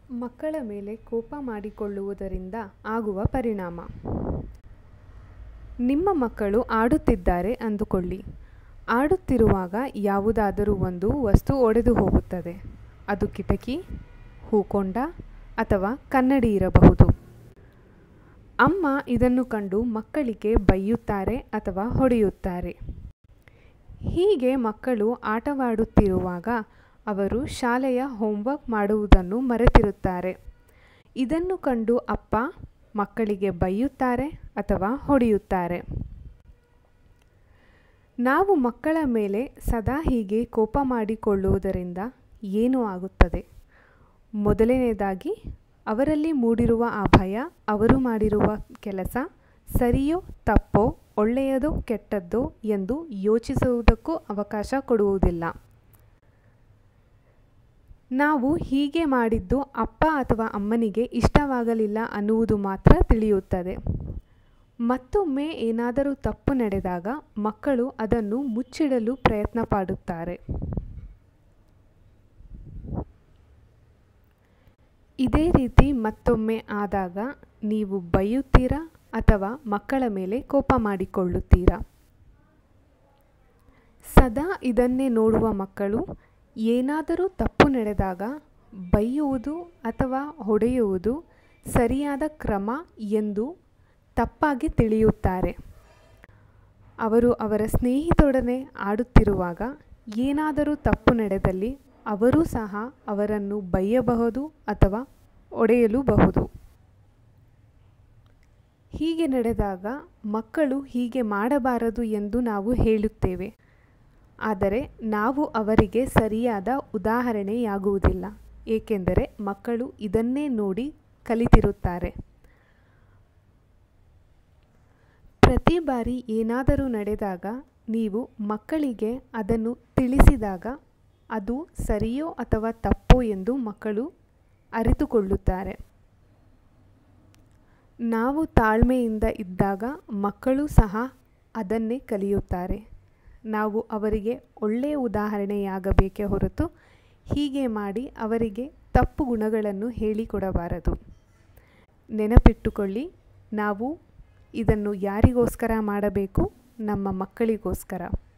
ಮಕ್ಕಳ ಮೇಲೆ ಕೋಪ ಮಾಡಿಕೊಳ್ಳುವುದರಿಂದ ಆಗುವ ಪರಿಣಾಮ ನಿಮ್ಮ ಮಕ್ಕಳು ಆಡುತ್ತಿದ್ದಾರೆ ಅಂದುಕೊಳ್ಳಿ ಆಡುತ್ತಿರುವಾಗ ಯಾವುದಾದರೂ ಒಂದು ವಸ್ತು ಒಡೆದು ಹೋಗುತ್ತದೆ ಅದು ಕಿಟಕಿ ಹೂಕೊಂಡ ಅಥವಾ ಕನ್ನಡಿ ಇರಬಹುದು ಅಮ್ಮ ಇದನ್ನು ಕಂಡು ಮಕ್ಕಳಿಗೆ ಬೈಯುತ್ತಾರೆ ಅಥವಾ ಹೊಡೆಯುತ್ತಾರೆ ಹೀಗೆ ಮಕ್ಕಳು ಆಟವಾಡುತ್ತಿರುವಾಗ ಅವರು ಶಾಲೆಯ ಹೋಮ್ವರ್ಕ್ ಮಾಡುವುದನ್ನು ಮರೆತಿರುತ್ತಾರೆ ಇದನ್ನು ಕಂಡು ಅಪ್ಪ ಮಕ್ಕಳಿಗೆ ಬೈಯುತ್ತಾರೆ ಅಥವಾ ಹೊಡೆಯುತ್ತಾರೆ ನಾವು ಮಕ್ಕಳ ಮೇಲೆ ಸದಾ ಹೀಗೆ ಕೋಪ ಮಾಡಿಕೊಳ್ಳುವುದರಿಂದ ಏನು ಆಗುತ್ತದೆ ಮೊದಲನೆಯದಾಗಿ ಅವರಲ್ಲಿ ಮೂಡಿರುವ ಆ ಭಯ ಅವರು ಮಾಡಿರುವ ಕೆಲಸ ಸರಿಯೋ ತಪ್ಪೋ ಒಳ್ಳೆಯದೋ ಕೆಟ್ಟದ್ದೋ ಎಂದು ಯೋಚಿಸುವುದಕ್ಕೂ ಅವಕಾಶ ಕೊಡುವುದಿಲ್ಲ ನಾವು ಹೀಗೆ ಮಾಡಿದ್ದು ಅಪ್ಪ ಅಥವಾ ಅಮ್ಮನಿಗೆ ಇಷ್ಟವಾಗಲಿಲ್ಲ ಅನ್ನುವುದು ಮಾತ್ರ ತಿಳಿಯುತ್ತದೆ ಮತ್ತೊಮ್ಮೆ ಏನಾದರೂ ತಪ್ಪು ನಡೆದಾಗ ಮಕ್ಕಳು ಅದನ್ನು ಮುಚ್ಚಿಡಲು ಪ್ರಯತ್ನ ಪಡುತ್ತಾರೆ ಇದೇ ರೀತಿ ಮತ್ತೊಮ್ಮೆ ಆದಾಗ ನೀವು ಬೈಯುತ್ತೀರಾ ಅಥವಾ ಮಕ್ಕಳ ಮೇಲೆ ಕೋಪ ಮಾಡಿಕೊಳ್ಳುತ್ತೀರಾ ಸದಾ ಇದನ್ನೇ ನೋಡುವ ಮಕ್ಕಳು ಏನಾದರೂ ತಪ್ಪು ನಡೆದಾಗ ಬೈಯುವುದು ಅಥವಾ ಹೊಡೆಯುವುದು ಸರಿಯಾದ ಕ್ರಮ ಎಂದು ತಪ್ಪಾಗಿ ತಿಳಿಯುತ್ತಾರೆ ಅವರು ಅವರ ಸ್ನೇಹಿತರೊಡನೆ ಆಡುತ್ತಿರುವಾಗ ಏನಾದರೂ ತಪ್ಪು ನಡೆದಲ್ಲಿ ಅವರೂ ಸಹ ಅವರನ್ನು ಬೈಯಬಹುದು ಅಥವಾ ಒಡೆಯಲೂಬಹುದು ಹೀಗೆ ನಡೆದಾಗ ಮಕ್ಕಳು ಹೀಗೆ ಮಾಡಬಾರದು ಎಂದು ನಾವು ಹೇಳುತ್ತೇವೆ ಆದರೆ ನಾವು ಅವರಿಗೆ ಸರಿಯಾದ ಉದಾಹರಣೆಯಾಗುವುದಿಲ್ಲ ಏಕೆಂದರೆ ಮಕ್ಕಳು ಇದನ್ನೇ ನೋಡಿ ಕಲಿತಿರುತ್ತಾರೆ ಪ್ರತಿ ಬಾರಿ ಏನಾದರೂ ನಡೆದಾಗ ನೀವು ಮಕ್ಕಳಿಗೆ ಅದನ್ನು ತಿಳಿಸಿದಾಗ ಅದು ಸರಿಯೋ ಅಥವಾ ತಪ್ಪೋ ಎಂದು ಮಕ್ಕಳು ಅರಿತುಕೊಳ್ಳುತ್ತಾರೆ ನಾವು ತಾಳ್ಮೆಯಿಂದ ಇದ್ದಾಗ ಮಕ್ಕಳು ಸಹ ಅದನ್ನೇ ಕಲಿಯುತ್ತಾರೆ ನಾವು ಅವರಿಗೆ ಒಳ್ಳೆಯ ಉದಾಹರಣೆಯಾಗಬೇಕೇ ಹೊರತು ಹೀಗೆ ಮಾಡಿ ಅವರಿಗೆ ತಪ್ಪು ಗುಣಗಳನ್ನು ಹೇಳಿಕೊಡಬಾರದು ನೆನಪಿಟ್ಟುಕೊಳ್ಳಿ ನಾವು ಇದನ್ನು ಯಾರಿಗೋಸ್ಕರ ಮಾಡಬೇಕು ನಮ್ಮ ಮಕ್ಕಳಿಗೋಸ್ಕರ